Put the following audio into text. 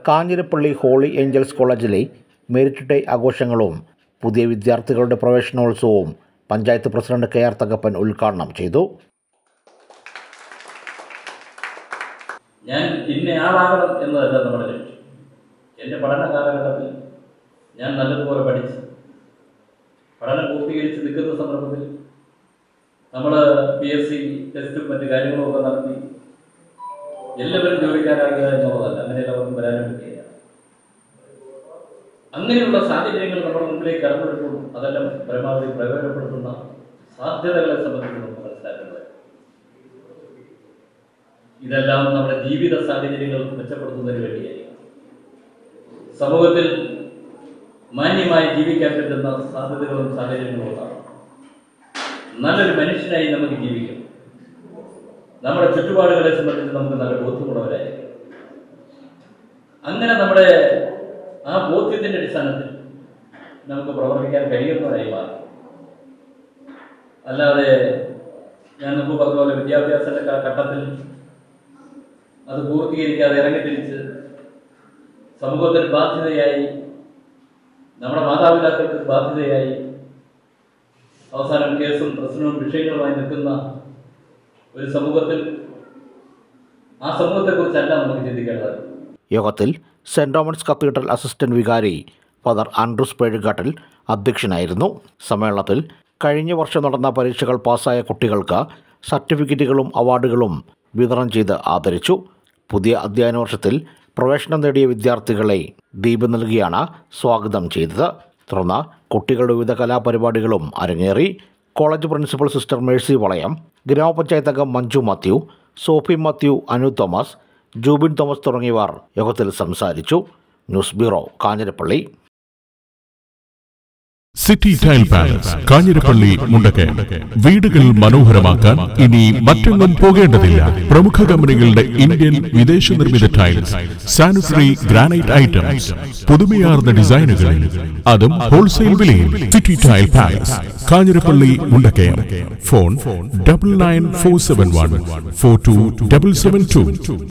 Kanjirappally Holy Angels കോളേജിലെ merit day ആഘോഷങ്ങളും പുതിയ വിദ്യാർത്ഥികളുടെ പ്രവേശനോത്സവവും panchayat president K R Thakappan ഉദ്ഘാടനം ചെയ്തു ഞാൻ ഇന്നയാളാകണം എന്നതല്ല നമ്മുടെ ലക്ഷ്യം എൻ്റെ പഠന കാലഘട്ടത്തിൽ ഞാൻ നല്ലതുപോലെ പഠിച്ച് പഠനം പൂർത്തീകരിച്ച് നിൽക്കുന്ന സന്ദർഭത്തിൽ നമ്മൾ പി എസ് സി ടെസ്റ്റും മറ്റു കാര്യങ്ങളും ഒക്കെ നടത്തി എല്ലാവരും ജോലിക്കാരാകുക എന്നുള്ളതല്ല അങ്ങനെ എല്ലാവർക്കും വരാനും പറ്റുകയില്ല അങ്ങനെയുള്ള സാഹചര്യങ്ങൾ നമ്മുടെ മുമ്പിലേക്ക് കടന്നുവരുമ്പോൾ അതെല്ലാം പരമാവധി പ്രയോജനപ്പെടുത്തുന്ന സാധ്യതകളെ സംബന്ധിച്ച് നമുക്ക് മനസ്സിലാക്കേണ്ടത് ഇതെല്ലാം നമ്മുടെ ജീവിത സാഹചര്യങ്ങൾ മെച്ചപ്പെടുത്തുന്നതിന് വേണ്ടിയായിരിക്കും സമൂഹത്തിൽ മാന്യമായി ജീവിക്കാൻ പറ്റുന്ന സാധ്യതകളും സാഹചര്യങ്ങളും ഉണ്ടാകും നല്ലൊരു മനുഷ്യനായി നമുക്ക് ജീവിക്കും നമ്മുടെ ചുറ്റുപാടുകളെ സംബന്ധിച്ച് നമുക്ക് നല്ല ബോധ്യമുള്ളവരായിരിക്കും അങ്ങനെ നമ്മുടെ ആ ബോധ്യത്തിന്റെ അടിസ്ഥാനത്തിൽ നമുക്ക് പ്രവർത്തിക്കാൻ കഴിയുന്നതായി മാറും അല്ലാതെ ഞാൻ മുമ്പ് പറഞ്ഞ പോലെ വിദ്യാഭ്യാസത്തിന്റെ ക- ഘട്ടത്തിൽ അത് പൂർത്തീകരിക്കാതെ ഇറങ്ങിത്തിരിച്ച് സമൂഹത്തിന് ബാധ്യതയായി നമ്മുടെ മാതാപിതാക്കൾക്ക് ബാധ്യതയായി അവസാനം കേസും പ്രശ്നവും വിഷയങ്ങളുമായി നിൽക്കുന്ന ഒരു സമൂഹത്തിൽ ആ സമൂഹത്തെക്കുറിച്ചല്ല നമുക്ക് ചിന്തിക്കേണ്ടത് യോഗത്തിൽ സെന്റ് തോമസ് കത്തീഡ്രൽ അസിസ്റ്റന്റ് വികാരി ഫാദർ ആൻഡ്രൂസ് പേഴുകാട്ടിൽ അധ്യക്ഷനായിരുന്നു സമ്മേളനത്തിൽ കഴിഞ്ഞ വർഷം നടന്ന പരീക്ഷകൾ പാസ്സായ കുട്ടികൾക്ക് സർട്ടിഫിക്കറ്റുകളും അവാർഡുകളും വിതരണം ചെയ്ത് ആദരിച്ചു പുതിയ അധ്യയന വർഷത്തിൽ പ്രവേശനം നേടിയ വിദ്യാർത്ഥികളെ ദീപ് നൽകിയാണ് സ്വാഗതം ചെയ്തത് തുടർന്ന് കുട്ടികളുടെ വിവിധ കലാപരിപാടികളും അരങ്ങേറി college principal sister Mercy Valayam ഗ്രാമപഞ്ചായത്ത് അംഗം Manju Mathew Sophie Mathew Anu Thomas Jubin Thomas തുടങ്ങിയവർ യോഗത്തിൽ സംസാരിച്ചു news bureau Kanjirappally City Tile Palace Kanjirappally Mundakayam വീടുകൾ മനോഹരമാക്കാൻ ഇനി മറ്റെങ്ങും പോകേണ്ടതില്ല പ്രമുഖ കമ്പനികളുടെ ഇന്ത്യൻ വിദേശ നിർമ്മിത ടൈൽസ് സാനിറ്ററി ഗ്രാനൈറ്റ് ഐറ്റംസ് പുതുമയാർന്ന ഡിസൈനുകളിൽ അതും ഹോൾസെയിൽ വിലയിൽ City Tile Palace Kanjirappally Mundakayam phone double nine four seven one four two double seven to